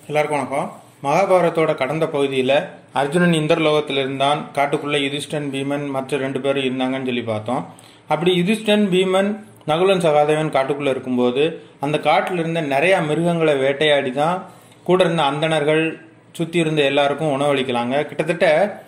எல்லாருக்கும் வணக்கம் மகாபாரதத்தோட கடந்த பகுதியில் அர்ஜுனன் இந்திரலோகத்தில் இருந்தான் காட்டுக்குள்ள யுதிஷ்டன் பீமன் மற்ற ரெண்டு பேரும் இருந்தாங்கன்னு சொல்லி பார்த்தோம் அப்படி யுதிஷ்டன் பீமன் நகுலன் சகாதேவன் காட்டுக்குள்ள இருக்கும்போது அந்த காட்டில் இருந்த நிறைய மிருகங்களை வேட்டையாடி தான் கூட இருந்த அந்தணர்கள் சுற்றி இருந்த எல்லாருக்கும் உணவளிக்கலாங்க கிட்டத்தட்ட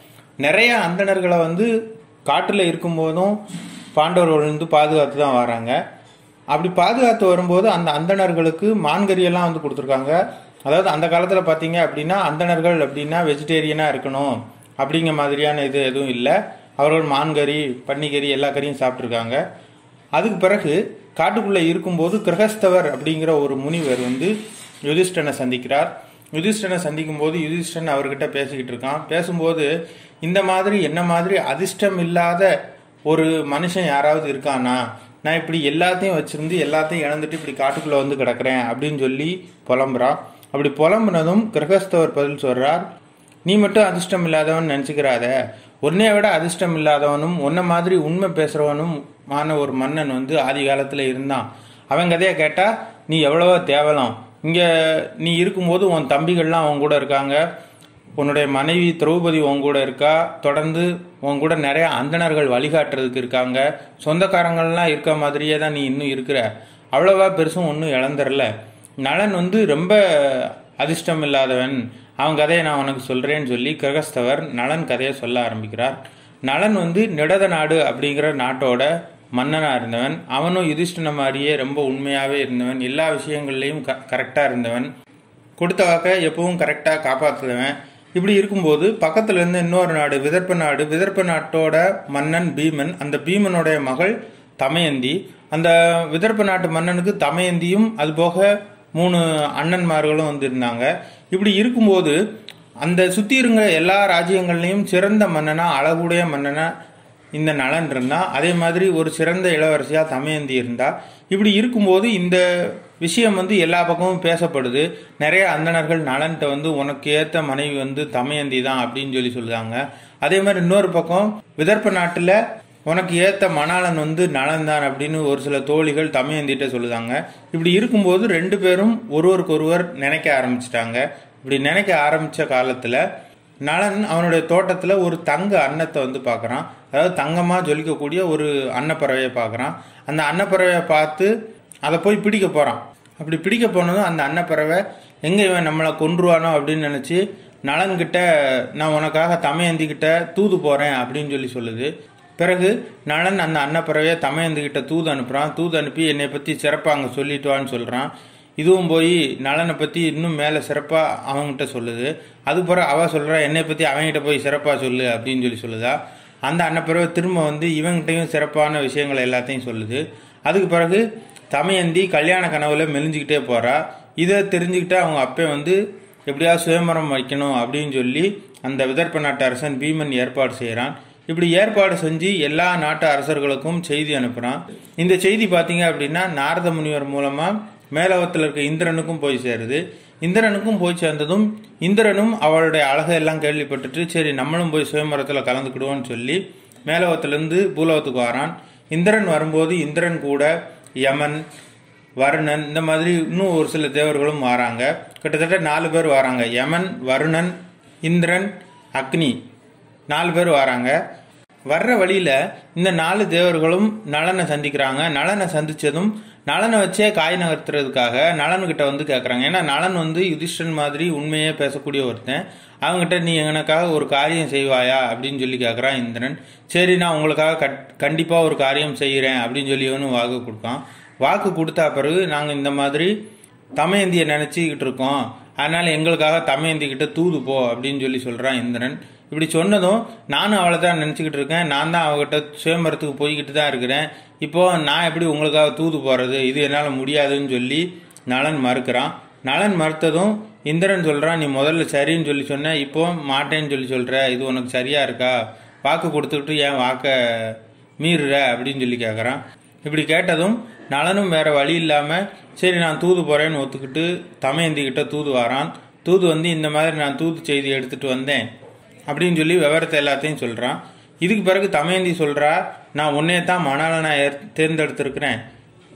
நிறைய அந்தணர்களை வந்து காட்டில் இருக்கும்போதும் பாண்டவர்கள் வந்து பாதுகாத்து தான் வராங்க அப்படி பாதுகாத்து வரும்போது அந்த அந்தணர்களுக்கு மான்கறியெல்லாம் வந்து கொடுத்துருக்காங்க அதாவது அந்த காலத்தில் பார்த்தீங்க அப்படின்னா அந்தணர்கள் அப்படின்னா வெஜிடேரியனாக இருக்கணும் அப்படிங்கிற மாதிரியான இது எதுவும் இல்லை அவர்கள் மான்கறி பன்னிக்கறி எல்லா கறியும் சாப்பிட்ருக்காங்க அதுக்கு பிறகு காட்டுக்குள்ளே இருக்கும்போது கிரகஸ்தவர் அப்படிங்கிற ஒரு முனிவர் வந்து யுதிஷ்டனை சந்திக்கிறார் யுதிஷ்டனை சந்திக்கும் போது யுதிஷ்டன் அவர்கிட்ட பேசிக்கிட்டு இருக்கான் பேசும்போது இந்த மாதிரி என்ன மாதிரி அதிர்ஷ்டம் இல்லாத ஒரு மனுஷன் யாராவது இருக்கானா நான் இப்படி எல்லாத்தையும் வச்சிருந்து எல்லாத்தையும் இழந்துட்டு இப்படி காட்டுக்குள்ள வந்து கிடக்குறேன் அப்படின்னு சொல்லி புலம்புறான் அப்படி புலம்புனதும் கிரகஸ்தவர் பதில் சொல்றார் நீ மட்டும் அதிர்ஷ்டம் இல்லாதவன் நினச்சிக்கிறாத உன்னை விட அதிர்ஷ்டம் இல்லாதவனும் உன்னை மாதிரி உண்மை பேசுறவனும் மான ஒரு மன்னன் வந்து ஆதி காலத்துல இருந்தான் அவன் கதையை கேட்டா நீ எவ்வளவோ தேவலாம் இங்க நீ இருக்கும்போது உன் தம்பிகள்லாம் அவன் கூட இருக்காங்க உன்னுடைய மனைவி திரௌபதி உன் கூட இருக்கா தொடர்ந்து உன் கூட நிறைய அந்தணர்கள் வழிகாட்டுறதுக்கு இருக்காங்க சொந்தக்காரங்கள்லாம் இருக்க மாதிரியே தான் நீ இன்னும் இருக்கிற அவ்வளவா பெருசும் ஒன்றும் இழந்துடல நலன் வந்து ரொம்ப அதிர்ஷ்டம் இல்லாதவன் அவன் கதையை நான் உனக்கு சொல்றேன்னு சொல்லி கிரகஸ்தவர் நலன் கதையை சொல்ல ஆரம்பிக்கிறார் நலன் வந்து நிடத நாடு அப்படிங்கிற நாட்டோட மன்னனா இருந்தவன் அவனும் யுதிஷ்டன மாதிரியே ரொம்ப உண்மையாவே இருந்தவன் எல்லா விஷயங்கள்லையும் க கரெக்டா இருந்தவன் கொடுத்த வாக்கை எப்பவும் கரெக்டாக காப்பாற்றுவன் இப்படி இருக்கும்போது பக்கத்துல இருந்து இன்னொரு நாடு விதர்ப்ப நாடு விதர்ப்ப நாட்டோட மன்னன் பீமன் அந்த பீமனுடைய மகள் தமயந்தி அந்த விதர்ப்ப நாட்டு மன்னனுக்கு தமயந்தியும் அது போக மூணு அண்ணன்மார்களும் வந்து இருந்தாங்க இப்படி இருக்கும்போது அந்த சுத்தி இருங்க எல்லா ராஜ்யங்கள்லையும் சிறந்த மன்னனா அழகுடைய மன்னனா இந்த நலன் இருந்தா அதே மாதிரி ஒரு சிறந்த இளவரசியா தமயந்தி இருந்தா இப்படி இருக்கும்போது இந்த விஷயம் வந்து எல்லா பக்கமும் பேசப்படுது நிறைய அந்தணர்கள் நலன்கிட்ட வந்து உனக்கு ஏத்த மனைவி வந்து தமயந்தி தான் அப்படின்னு சொல்லி சொல்லுதாங்க அதே மாதிரி இன்னொரு பக்கம் விதர்ப்ப நாட்டுல உனக்கு ஏத்த மணாளன் வந்து நலன் தான் அப்படின்னு ஒரு சில தோழிகள் தமயந்திட்ட சொல்லுதாங்க இப்படி இருக்கும்போது ரெண்டு பேரும் ஒருவருக்கு ஒருவர் நினைக்க ஆரம்பிச்சிட்டாங்க இப்படி நினைக்க ஆரம்பிச்ச காலத்துல நலன் அவனுடைய தோட்டத்துல ஒரு தங்க அன்னத்தை வந்து பார்க்கறான் அதாவது தங்கமா ஜொலிக்கக்கூடிய ஒரு அன்னப்பறவையை பார்க்கறான் அந்த அன்னப்பறவையை பார்த்து அதை போய் பிடிக்க போறான் அப்படி பிடிக்க போனதும் அந்த அன்னப்பறவை எங்க இவன் நம்மளை கொன்றுவானோ அப்படின்னு நினைச்சு நலன்கிட்ட நான் உனக்காக தமையந்தி கிட்ட தூது போறேன் அப்படின்னு சொல்லி சொல்லுது பிறகு நலன் அந்த அன்னப்பறவையை தமையந்தி கிட்ட தூது அனுப்புறான் தூது அனுப்பி என்னை பத்தி சிறப்பா அங்க சொல்லிட்டு வான்னு சொல்றான் இதுவும் போய் நலனை பத்தி இன்னும் மேல சிறப்பா அவன்கிட்ட சொல்லுது அது பிறகு அவ சொல்றா என்னை பத்தி அவன்கிட்ட போய் சிறப்பா சொல்லு அப்படின்னு சொல்லி சொல்லுதா அந்த அன்னப்பறவை திரும்ப வந்து இவங்கிட்டையும் சிறப்பான விஷயங்கள் எல்லாத்தையும் சொல்லுது அதுக்கு பிறகு தமையந்தி கல்யாண கனவுல மெலிஞ்சுக்கிட்டே போறா இதை தெரிஞ்சுக்கிட்டு அவங்க அப்பே வந்து எப்படியாவது சுயமரம் வைக்கணும் அப்படின்னு சொல்லி அந்த விதர்ப்ப நாட்டு அரசன் பீமன் ஏற்பாடு செய்கிறான் இப்படி ஏற்பாடு செஞ்சு எல்லா நாட்டு அரசர்களுக்கும் செய்தி அனுப்புறான் இந்த செய்தி பார்த்தீங்க அப்படின்னா நாரத முனிவர் மூலமா மேலவத்தில் இருக்க இந்திரனுக்கும் போய் சேருது இந்திரனுக்கும் போய் சேர்ந்ததும் இந்திரனும் அவளுடைய அழகை எல்லாம் கேள்விப்பட்டுட்டு சரி நம்மளும் போய் சுயமரத்தில் கலந்துக்கிடுவோம்னு சொல்லி மேலவத்திலிருந்து பூலவத்துக்கு வரான் இந்திரன் வரும்போது இந்திரன் கூட யமன் வருணன் இந்த மாதிரி இன்னும் ஒரு சில தேவர்களும் வராங்க கிட்டத்தட்ட நாலு பேர் வராங்க யமன் வருணன் இந்திரன் அக்னி நாலு பேர் வராங்க வர்ற வழியில இந்த நாலு தேவர்களும் நலனை சந்திக்கிறாங்க நலனை சந்திச்சதும் நலனை வச்சே காய் நகர்த்துறதுக்காக நலன்கிட்ட வந்து கேட்குறாங்க ஏன்னா நலன் வந்து யுதிஷ்டன் மாதிரி உண்மையே பேசக்கூடிய ஒருத்தன் அவங்ககிட்ட நீ எனக்காக ஒரு காரியம் செய்வாயா அப்படின்னு சொல்லி கேட்குறான் இந்திரன் சரி நான் உங்களுக்காக கட் கண்டிப்பாக ஒரு காரியம் செய்கிறேன் அப்படின்னு சொல்லி இவனும் வாக்கு கொடுக்கான் வாக்கு கொடுத்தா பிறகு நாங்கள் இந்த மாதிரி தமையந்தியை நினச்சிக்கிட்டு இருக்கோம் அதனால எங்களுக்காக தமையந்தி கிட்ட தூது போ அப்படின்னு சொல்லி சொல்கிறான் இந்திரன் இப்படி சொன்னதும் நானும் அவளை தான் நினச்சிக்கிட்டு இருக்கேன் நான் தான் அவகிட்ட சுயம்பரத்துக்கு போய்கிட்டு தான் இருக்கிறேன் இப்போ நான் எப்படி உங்களுக்காக தூது போகிறது இது என்னால் முடியாதுன்னு சொல்லி நலன் மறுக்கிறான் நலன் மறுத்ததும் இந்திரன் சொல்கிறான் நீ முதல்ல சரின்னு சொல்லி சொன்ன இப்போ மாட்டேன்னு சொல்லி சொல்கிற இது உனக்கு சரியா இருக்கா வாக்கு கொடுத்துக்கிட்டு ஏன் வாக்கை மீறுற அப்படின்னு சொல்லி கேட்குறான் இப்படி கேட்டதும் நலனும் வேற வழி இல்லாமல் சரி நான் தூது போகிறேன்னு ஒத்துக்கிட்டு தமையந்தி கிட்ட தூது வாரான் தூது வந்து இந்த மாதிரி நான் தூது செய்தி எடுத்துட்டு வந்தேன் அப்படின்னு சொல்லி விவரத்தை எல்லாத்தையும் சொல்கிறான் இதுக்கு பிறகு தமையந்தி சொல்கிறா நான் உன்னையே தான் மணாளனா தேர்ந்தெடுத்திருக்கிறேன்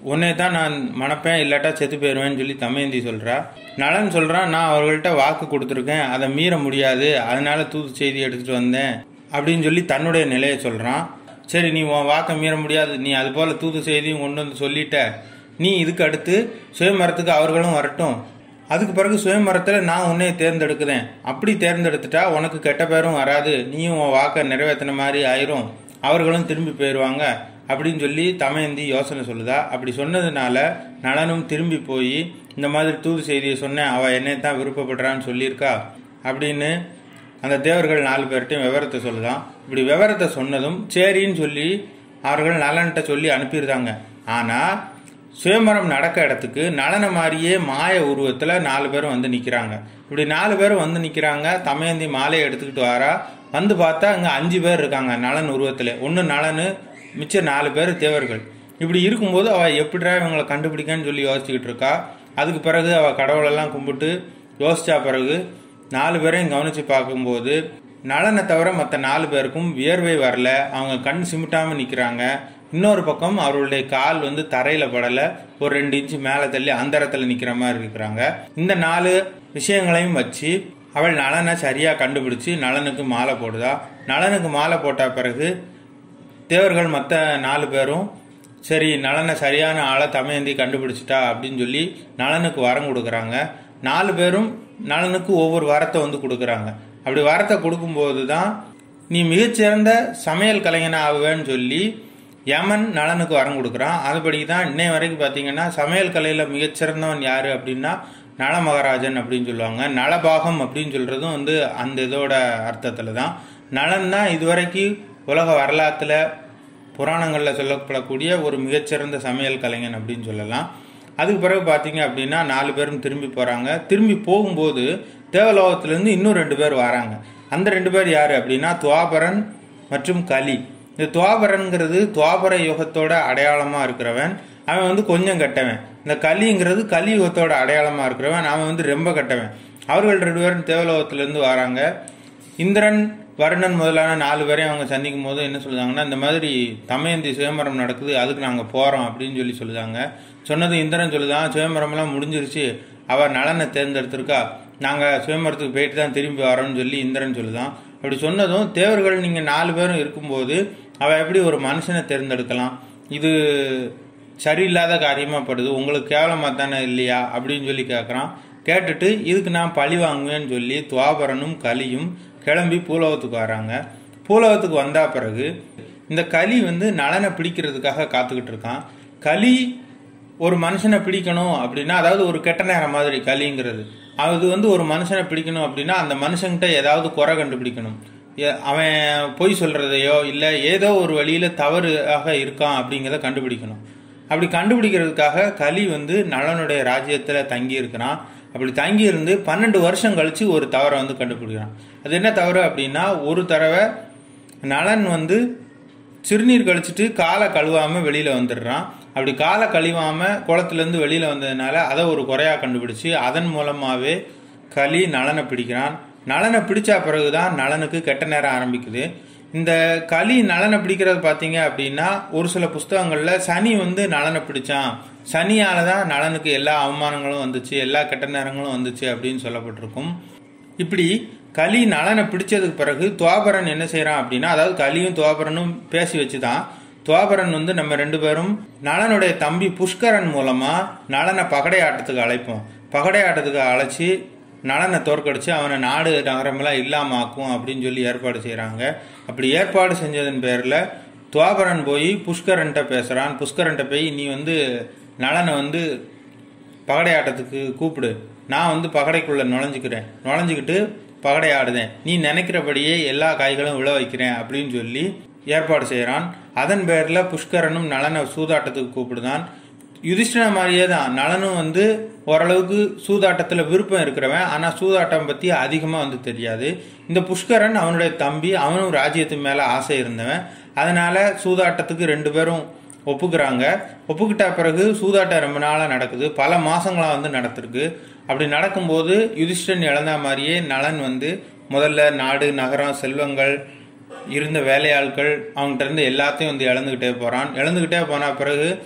உன்னை தான் நான் மணப்பேன் இல்லாட்டா செத்து போயிடுவேன்னு சொல்லி தமயந்தி சொல்றா நலன் சொல்றான் நான் அவர்கள்ட்ட வாக்கு கொடுத்துருக்கேன் அதை மீற முடியாது அதனால தூது செய்தி எடுத்துட்டு வந்தேன் அப்படின்னு சொல்லி தன்னுடைய நிலையை சொல்றான் சரி நீ உன் வாக்கை மீற முடியாது நீ அது போல தூது செய்தியும் கொண்டு வந்து சொல்லிட்ட நீ இதுக்கு அடுத்து சுயமரத்துக்கு அவர்களும் வரட்டும் அதுக்கு பிறகு சுயமரத்தில் நான் உன்னை தேர்ந்தெடுக்கிறேன் அப்படி தேர்ந்தெடுத்துட்டா உனக்கு கெட்ட பேரும் வராது நீயும் உன் வாக்கை நிறைவேற்றின மாதிரி ஆயிரும் அவர்களும் திரும்பி போயிடுவாங்க அப்படின்னு சொல்லி தமயந்தி யோசனை சொல்லுதா அப்படி சொன்னதுனால நலனும் திரும்பி போய் இந்த மாதிரி தூது செய்தியை சொன்னேன் அவள் என்னை தான் விருப்பப்படுறான்னு சொல்லியிருக்கா அப்படின்னு அந்த தேவர்கள் நாலு பேர்ட்டையும் விவரத்தை சொல்லுதான் இப்படி விவரத்தை சொன்னதும் சரின்னு சொல்லி அவர்கள் நலன்கிட்ட சொல்லி அனுப்பியிருந்தாங்க ஆனால் சுயமரம் நடக்க இடத்துக்கு நலன மாதிரியே மாய உருவத்தில் நாலு பேரும் வந்து நிற்கிறாங்க இப்படி நாலு பேரும் வந்து நிற்கிறாங்க தமயந்தி மாலையை எடுத்துக்கிட்டு வரா வந்து பார்த்தா அங்கே அஞ்சு பேர் இருக்காங்க நலன் உருவத்தில் ஒன்று நலனு மிச்சம் நாலு பேர் தேவர்கள் இப்படி இருக்கும்போது அவள் எப்படிடா இவங்களை கண்டுபிடிக்கான்னு சொல்லி யோசிச்சுக்கிட்டு இருக்கா அதுக்கு பிறகு அவள் கடவுளெல்லாம் கும்பிட்டு யோசிச்சா பிறகு நாலு பேரையும் கவனித்து பார்க்கும்போது நலனை தவிர மற்ற நாலு பேருக்கும் வியர்வை வரல அவங்க கண் சிமிட்டாமல் நிற்கிறாங்க இன்னொரு பக்கம் அவர்களுடைய கால் வந்து தரையில் படலை ஒரு ரெண்டு இன்ச்சு மேலே தள்ளி அந்தரத்தில் நிற்கிற மாதிரி இருக்கிறாங்க இந்த நாலு விஷயங்களையும் வச்சு அவள் நலனை சரியாக கண்டுபிடிச்சு நலனுக்கு மாலை போடுதா நலனுக்கு மாலை போட்ட பிறகு தேவர்கள் மற்ற நாலு பேரும் சரி நலனை சரியான ஆளை தமையந்தி கண்டுபிடிச்சிட்டா அப்படின்னு சொல்லி நலனுக்கு வரம் கொடுக்குறாங்க நாலு பேரும் நலனுக்கு ஒவ்வொரு வரத்தை வந்து கொடுக்குறாங்க அப்படி வரத்தை கொடுக்கும்போது தான் நீ மிகச்சிறந்த சமையல் கலைஞனா ஆகுவேன்னு சொல்லி யமன் நலனுக்கு வரம் கொடுக்குறான் அதுபடி தான் இன்னை வரைக்கும் பார்த்தீங்கன்னா சமையல் கலையில் மிகச்சிறந்தவன் யார் அப்படின்னா நல மகாராஜன் அப்படின்னு சொல்லுவாங்க நலபாகம் அப்படின்னு சொல்கிறதும் வந்து அந்த இதோட அர்த்தத்தில் தான் நலன் தான் இதுவரைக்கும் உலக வரலாற்றில் புராணங்களில் சொல்லப்படக்கூடிய ஒரு மிகச்சிறந்த சமையல் கலைஞன் அப்படின்னு சொல்லலாம் அதுக்கு பிறகு பார்த்தீங்க அப்படின்னா நாலு பேரும் திரும்பி போகிறாங்க திரும்பி போகும்போது தேவலோகத்திலேருந்து இன்னும் ரெண்டு பேர் வராங்க அந்த ரெண்டு பேர் யார் அப்படின்னா துவாபரன் மற்றும் கலி இந்த துவாபரன்கிறது துவாபர யுகத்தோட அடையாளமாக இருக்கிறவன் அவன் வந்து கொஞ்சம் கெட்டவன் இந்த கலிங்கிறது கலி யுகத்தோட அடையாளமாக இருக்கிறவன் அவன் வந்து ரொம்ப கெட்டவன் அவர்கள் ரெண்டு பேரும் தேவலோகத்திலேருந்து வராங்க இந்திரன் வருணன் முதலான நாலு பேரையும் அவங்க சந்திக்கும் போது என்ன சொல்லுதாங்கன்னா இந்த மாதிரி தமயந்தி சுயமரம் நடக்குது அதுக்கு நாங்கள் போகிறோம் அப்படின்னு சொல்லி சொல்லுதாங்க சொன்னது இந்திரன் சொல்லுதான் சுயமரம்லாம் முடிஞ்சிருச்சு அவள் நலனை தேர்ந்தெடுத்திருக்கா நாங்கள் சுயமரத்துக்கு போயிட்டு தான் திரும்பி வரோம்னு சொல்லி இந்திரன் சொல்லுதான் அப்படி சொன்னதும் தேவர்கள் நீங்கள் நாலு பேரும் இருக்கும்போது அவள் எப்படி ஒரு மனுஷனை தேர்ந்தெடுக்கலாம் இது சரியில்லாத காரியமாக படுது உங்களுக்கு கேவலமாக தானே இல்லையா அப்படின்னு சொல்லி கேட்குறான் கேட்டுட்டு இதுக்கு நான் பழி வாங்குவேன்னு சொல்லி துவாபரனும் கலியும் கிளம்பி பூலோகத்துக்கு வராங்க பூலோகத்துக்கு வந்தா பிறகு இந்த கலி வந்து நலனை பிடிக்கிறதுக்காக காத்துக்கிட்டு இருக்கான் கலி ஒரு மனுஷனை பிடிக்கணும் அப்படின்னா அதாவது ஒரு கெட்ட நேரம் மாதிரி கலிங்கிறது அது வந்து ஒரு மனுஷனை பிடிக்கணும் அப்படின்னா அந்த மனுஷன்கிட்ட ஏதாவது குறை கண்டுபிடிக்கணும் ஏ- அவன் பொய் சொல்றதையோ இல்லை ஏதோ ஒரு வழியில தவறாக இருக்கான் அப்படிங்கிறத கண்டுபிடிக்கணும் அப்படி கண்டுபிடிக்கிறதுக்காக கலி வந்து நலனுடைய ராஜ்யத்தில் தங்கி இருக்கிறான் அப்படி தங்கி இருந்து பன்னெண்டு வருஷம் கழிச்சு ஒரு தவறை வந்து கண்டுபிடிக்கிறான் அது என்ன தவறு அப்படின்னா ஒரு தடவை நலன் வந்து சிறுநீர் கழிச்சிட்டு காலை கழுவாம வெளியில வந்துடுறான் அப்படி காலை கழுவாம குளத்துலேருந்து வெளியில வந்ததுனால அதை ஒரு குறையா கண்டுபிடிச்சு அதன் மூலமாவே களி நலனை பிடிக்கிறான் நலனை பிடிச்ச பிறகுதான் நலனுக்கு கெட்ட நேரம் ஆரம்பிக்குது இந்த களி நலனை பிடிக்கிறது பார்த்தீங்க அப்படின்னா ஒரு சில புஸ்தகங்கள்ல சனி வந்து நலனை பிடிச்சான் சனியால தான் நலனுக்கு எல்லா அவமானங்களும் வந்துச்சு எல்லா கெட்ட நேரங்களும் வந்துச்சு அப்படின்னு சொல்லப்பட்டிருக்கும் இப்படி கலி நலனை பிடிச்சதுக்கு பிறகு துவாபரன் என்ன செய்யறான் அப்படின்னா அதாவது கலியும் துவாபரனும் பேசி வச்சுதான் துவாபரன் வந்து நம்ம ரெண்டு பேரும் நலனுடைய தம்பி புஷ்கரன் மூலமா நலனை பகடை ஆட்டத்துக்கு அழைப்போம் பகடை ஆட்டத்துக்கு அழைச்சி நலனை தோற்கடிச்சு அவனை நாடு நகரமெல்லாம் இல்லாம ஆக்கும் அப்படின்னு சொல்லி ஏற்பாடு செய்றாங்க அப்படி ஏற்பாடு செஞ்சதன் பேர்ல துவாபரன் போய் புஷ்கரன்ட்ட பேசுறான் புஷ்கரன்ட்ட போய் நீ வந்து நலனை வந்து பகடை ஆட்டத்துக்கு கூப்பிடு நான் வந்து பகடைக்குள்ள நுழைஞ்சுக்கிறேன் நுழைஞ்சுக்கிட்டு பகடை ஆடுதேன் நீ நினைக்கிறபடியே எல்லா காய்களும் விழ வைக்கிறேன் அப்படின்னு சொல்லி ஏற்பாடு செய்கிறான் அதன் பேரில் புஷ்கரனும் நலனை சூதாட்டத்துக்கு கூப்பிடுதான் யுதிஷ்டன மாதிரியே தான் நலனும் வந்து ஓரளவுக்கு சூதாட்டத்தில் விருப்பம் இருக்கிறவன் ஆனால் சூதாட்டம் பற்றி அதிகமாக வந்து தெரியாது இந்த புஷ்கரன் அவனுடைய தம்பி அவனும் ராஜ்யத்து மேலே ஆசை இருந்தவன் அதனால சூதாட்டத்துக்கு ரெண்டு பேரும் ஒப்புக்கிறாங்க ஒப்புக்கிட்ட பிறகு சூதாட்டம் ரொம்ப நாளாக நடக்குது பல மாசங்களா வந்து நடத்திருக்கு அப்படி நடக்கும்போது யுதிஷ்டன் இழந்த மாதிரியே நலன் வந்து முதல்ல நாடு நகரம் செல்வங்கள் இருந்த வேலையாட்கள் அவங்ககிட்ட இருந்து எல்லாத்தையும் வந்து இழந்துக்கிட்டே போறான் இழந்துக்கிட்டே போன பிறகு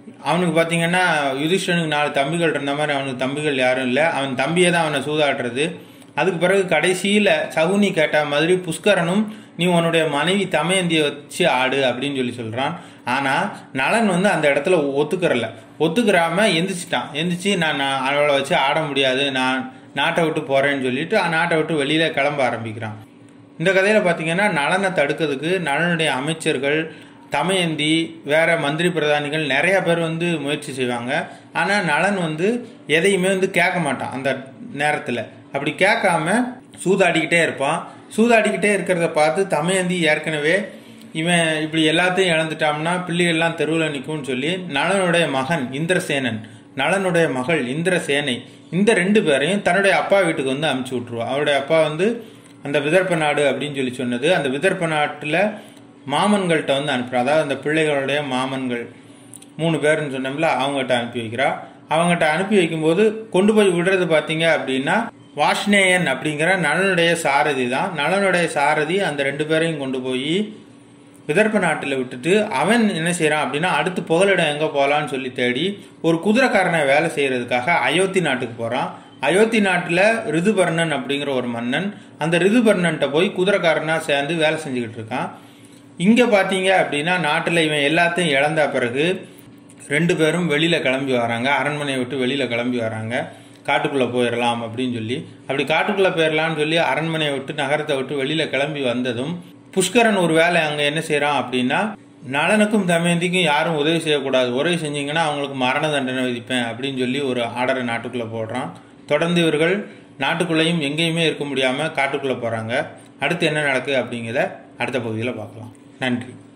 அவனுக்கு பார்த்தீங்கன்னா யுதிஷ்டனுக்கு நாலு தம்பிகள் இருந்த மாதிரி அவனுக்கு தம்பிகள் யாரும் இல்லை அவன் தம்பியே தான் அவனை சூதாடுறது அதுக்கு பிறகு கடைசியில் சகுனி கேட்ட மாதிரி புஷ்கரனும் நீ உன்னுடைய மனைவி தமயந்தியை வச்சு ஆடு அப்படின்னு சொல்லி சொல்கிறான் ஆனால் நலன் வந்து அந்த இடத்துல ஒத்துக்கிறல ஒத்துக்கிறாம எந்திரிச்சிட்டான் எந்திரிச்சு நான் நான் அவளை வச்சு ஆட முடியாது நான் நாட்டை விட்டு போகிறேன்னு சொல்லிட்டு நாட்டை விட்டு வெளியில் கிளம்ப ஆரம்பிக்கிறான் இந்த கதையில் பார்த்தீங்கன்னா நலனை தடுக்கிறதுக்கு நலனுடைய அமைச்சர்கள் தமயந்தி வேற மந்திரி பிரதானிகள் நிறைய பேர் வந்து முயற்சி செய்வாங்க ஆனால் நலன் வந்து எதையுமே வந்து கேட்க மாட்டான் அந்த நேரத்தில் அப்படி கேட்காம சூதாடிக்கிட்டே இருப்பான் சூதாடிக்கிட்டே இருக்கிறத பார்த்து தமயந்தி ஏற்கனவே இவன் இப்படி எல்லாத்தையும் இழந்துட்டான்னா பிள்ளைகள்லாம் தெருவில் நிற்கும்னு சொல்லி நலனுடைய மகன் இந்திரசேனன் நலனுடைய மகள் இந்திரசேனை இந்த ரெண்டு பேரையும் தன்னுடைய அப்பா வீட்டுக்கு வந்து அமுச்சு விட்டுருவா அவருடைய அப்பா வந்து அந்த விதர்ப்ப நாடு அப்படின்னு சொல்லி சொன்னது அந்த விதர்ப்ப நாட்டில் மாமன்கள்கிட்ட வந்து அனுப்புறா அதாவது அந்த பிள்ளைகளுடைய மாமன்கள் மூணு பேர்னு சொன்னோம்ல அவங்ககிட்ட அனுப்பி வைக்கிறா அவங்ககிட்ட அனுப்பி வைக்கும்போது கொண்டு போய் விடுறது பார்த்தீங்க அப்படின்னா வாஷ்னேயன் அப்படிங்கிற நலனுடைய சாரதி தான் நலனுடைய சாரதி அந்த ரெண்டு பேரையும் கொண்டு போய் விதர்ப்ப நாட்டில் விட்டுட்டு அவன் என்ன செய்யறான் அப்படின்னா அடுத்து புகலிடம் எங்கே போகலான்னு சொல்லி தேடி ஒரு குதிரைக்காரனை வேலை செய்யறதுக்காக அயோத்தி நாட்டுக்கு போகிறான் அயோத்தி நாட்டில் ரிதுபர்ணன் அப்படிங்கிற ஒரு மன்னன் அந்த ரிதுபர்ணன்ட்ட போய் குதிரைக்காரனாக சேர்ந்து வேலை செஞ்சுக்கிட்டு இருக்கான் இங்கே பார்த்தீங்க அப்படின்னா நாட்டில் இவன் எல்லாத்தையும் இழந்த பிறகு ரெண்டு பேரும் வெளியில் கிளம்பி வராங்க அரண்மனையை விட்டு வெளியில் கிளம்பி வராங்க காட்டுக்குள்ளே போயிடலாம் அப்படின்னு சொல்லி அப்படி காட்டுக்குள்ளே போயிடலாம்னு சொல்லி அரண்மனையை விட்டு நகரத்தை விட்டு வெளியில் கிளம்பி வந்ததும் புஷ்கரன் ஒரு வேலை அங்கே என்ன செய்கிறான் அப்படின்னா நலனுக்கும் தமயந்திக்கும் யாரும் உதவி செய்யக்கூடாது உதவி செஞ்சீங்கன்னா அவங்களுக்கு மரண தண்டனை விதிப்பேன் அப்படின்னு சொல்லி ஒரு ஆர்டரை நாட்டுக்குள்ளே போடுறான் தொடர்ந்து இவர்கள் நாட்டுக்குள்ளேயும் எங்கேயுமே இருக்க முடியாமல் காட்டுக்குள்ளே போகிறாங்க அடுத்து என்ன நடக்குது அப்படிங்கிறத அடுத்த பகுதியில் பார்க்கலாம் நன்றி